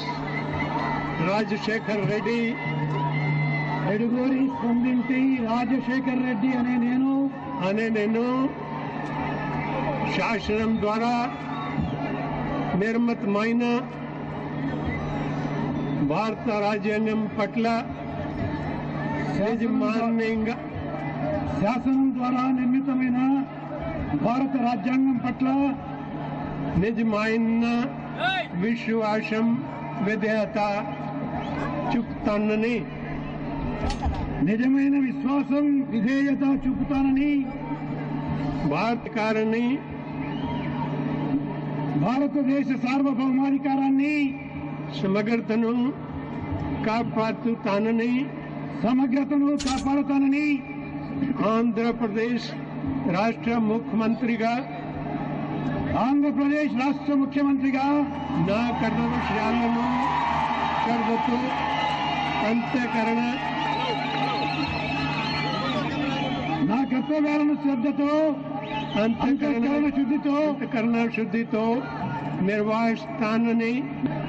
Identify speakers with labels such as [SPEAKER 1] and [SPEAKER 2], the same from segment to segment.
[SPEAKER 1] రాజశేఖర్ రెడ్డి
[SPEAKER 2] ఎడుగూరి స్పందించి రాజశేఖర్ రెడ్డి అనే నేను
[SPEAKER 1] అనే నేను శాసనం ద్వారా నిర్మితమైన భారత రాజ్యాంగం పట్ల యాజమాన్యంగా
[SPEAKER 2] శాసనం ద్వారా నిర్మితమైన భారత రాజ్యాంగం పట్ల
[SPEAKER 1] నిజమైన విశ్వాసం విధేయత చూపుతానని
[SPEAKER 2] నిజమైన విశ్వాసం విధేయత చూపుతానని
[SPEAKER 1] భారతకారిని
[SPEAKER 2] భారతదేశ సార్వభౌమాధికారాన్ని
[SPEAKER 1] సమగ్రతను కాపాడుతానని
[SPEAKER 2] సమగ్రతను కాపాడుతానని
[SPEAKER 1] ఆంధ్రప్రదేశ్ రాష్ట్ర ముఖ్యమంత్రిగా
[SPEAKER 2] ఆంధ్రప్రదేశ్ రాష్ట్ర ముఖ్యమంత్రిగా
[SPEAKER 1] నా కర్మ విషయాలను శ్రద్ధతో అంత్యకరణ
[SPEAKER 2] నా కర్తవ్యాలను శ్రద్ధతో
[SPEAKER 1] అంత్యకరణ
[SPEAKER 2] అంతఃకరణ శుద్ధితో
[SPEAKER 1] అంతఃకరణ శుద్ధితో నిర్వహిస్తానని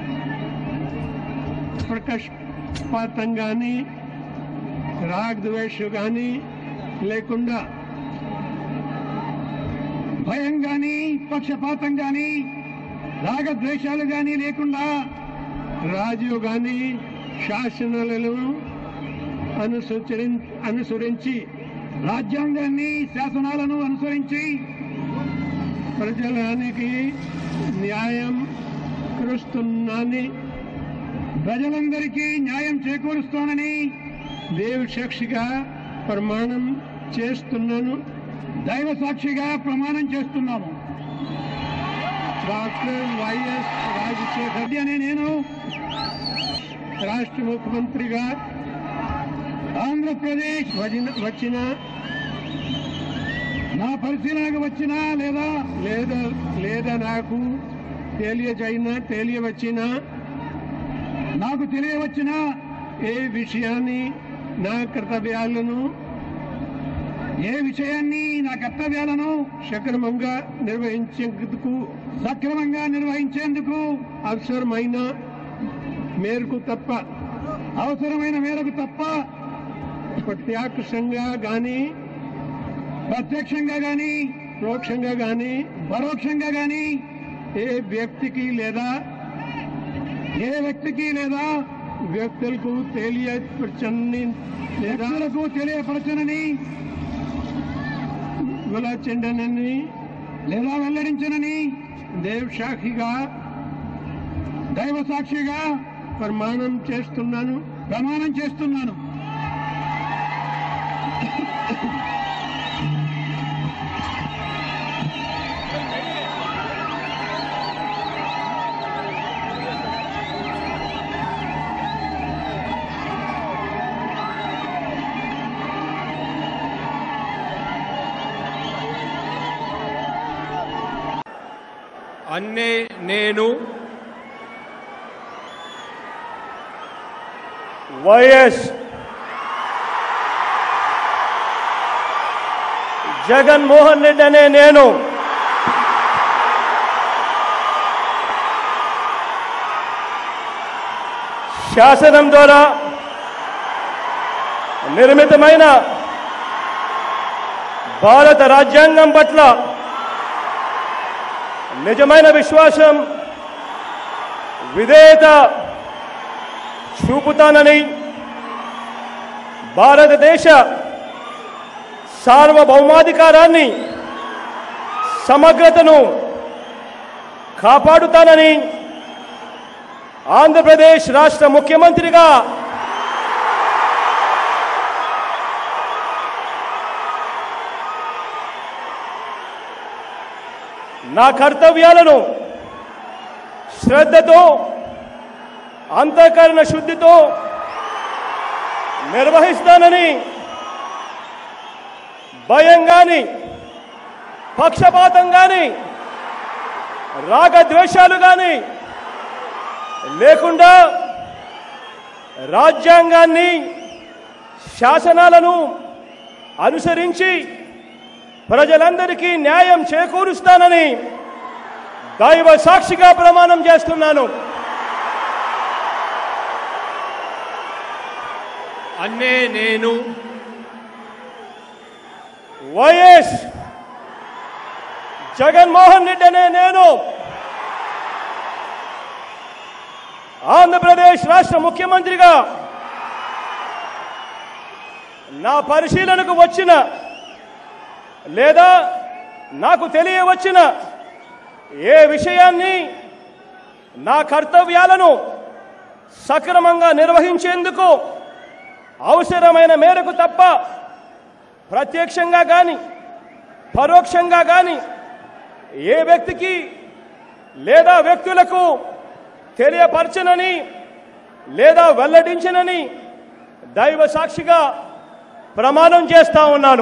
[SPEAKER 1] ప్రకాశపాతం కానీ రాగద్వేషం కానీ లేకుండా
[SPEAKER 2] భయం గాని పక్షపాతం గాని రాగద్వేషాలు గాని లేకుండా
[SPEAKER 1] రాజు గాని శాసనాలను అనుసరి అనుసరించి
[SPEAKER 2] రాజ్యాంగాన్ని శాసనాలను అనుసరించి
[SPEAKER 1] ప్రజలానికి న్యాయం కరుస్తున్నానని
[SPEAKER 2] ప్రజలందరికీ న్యాయం చేకూరుస్తానని
[SPEAKER 1] దేవు సాక్షిగా ప్రమాణం చేస్తున్నాను
[SPEAKER 2] దైవ సాక్షిగా ప్రమాణం చేస్తున్నాము
[SPEAKER 1] డాక్టర్ వైఎస్ రాజశేఖర్
[SPEAKER 2] రెడ్డి అనే నేను
[SPEAKER 1] రాష్ట్ర ముఖ్యమంత్రిగా
[SPEAKER 2] ఆంధ్రప్రదేశ్
[SPEAKER 1] వదిన- వచ్చిన
[SPEAKER 2] నా పరిశీలనకు వచ్చినా లేదా
[SPEAKER 1] లేదా లేదా నాకు తెలియజైన తెలియవచ్చిన
[SPEAKER 2] నాకు తెలియవచ్చినా
[SPEAKER 1] ఏ విషయాన్ని నా కర్తవ్యాలను
[SPEAKER 2] ఏ విషయాన్ని నా కర్తవ్యాలను
[SPEAKER 1] సక్రమంగా నిర్వహించేందుకు
[SPEAKER 2] సక్రమంగా నిర్వహించేందుకు
[SPEAKER 1] అవసరమైన మేరకు తప్ప
[SPEAKER 2] అవసరమైన మేరకు తప్ప
[SPEAKER 1] ప్రత్యక్షంగా గాని
[SPEAKER 2] ప్రత్యక్షంగా గాని
[SPEAKER 1] పరోక్షంగా గాని
[SPEAKER 2] పరోక్షంగా గాని
[SPEAKER 1] ఏ వ్యక్తికి లేదా
[SPEAKER 2] ఏ వ్యక్తికి లేదా
[SPEAKER 1] వ్యక్తులకు తెలియపరచని లేదా
[SPEAKER 2] వ్యక్తులకు తెలియపరచనని
[SPEAKER 1] విలచెండనని
[SPEAKER 2] లేదా వెల్లడించనని
[SPEAKER 1] దేవ్ సాక్షిగా
[SPEAKER 2] దైవ సాక్షిగా
[SPEAKER 1] ప్రమాణం చేస్తున్నాను
[SPEAKER 2] ప్రమాణం చేస్తున్నాను
[SPEAKER 3] అన్నే నేను వైఎస్ జగన్మోహన్ రెడ్డి అనే నేను శాసనం ద్వారా నిర్మితమైన భారత రాజ్యాంగం పట్ల నిజమైన విశ్వాసం విధేయత చూపుతానని భారతదేశ సార్వభౌమాధికారాన్ని సమగ్రతను కాపాడుతానని ఆంధ్రప్రదేశ్ రాష్ట్ర ముఖ్యమంత్రిగా నా కర్తవ్యాలను శ్రద్ధతో అంతఃకరణ శుద్ధితో నిర్వహిస్తానని భయం గాని పక్షపాతం గాని రాగద్వేషాలు గాని లేకుండా రాజ్యాంగాన్ని శాసనాలను అనుసరించి ప్రజలందరికీ న్యాయం చేకూరుస్తానని దైవ సాక్షిగా ప్రమాణం చేస్తున్నాను
[SPEAKER 4] అన్నే నేను
[SPEAKER 3] వైఎస్ జగన్మోహన్ రెడ్డి అనే నేను ఆంధ్రప్రదేశ్ రాష్ట్ర ముఖ్యమంత్రిగా నా పరిశీలనకు వచ్చిన లేదా నాకు తెలియవచ్చిన ఏ విషయాన్ని నా కర్తవ్యాలను సక్రమంగా నిర్వహించేందుకు అవసరమైన మేరకు తప్ప ప్రత్యక్షంగా కానీ పరోక్షంగా కానీ ఏ వ్యక్తికి లేదా వ్యక్తులకు తెలియపరచనని లేదా వెల్లడించనని దైవ సాక్షిగా ప్రమాణం చేస్తా ఉన్నాను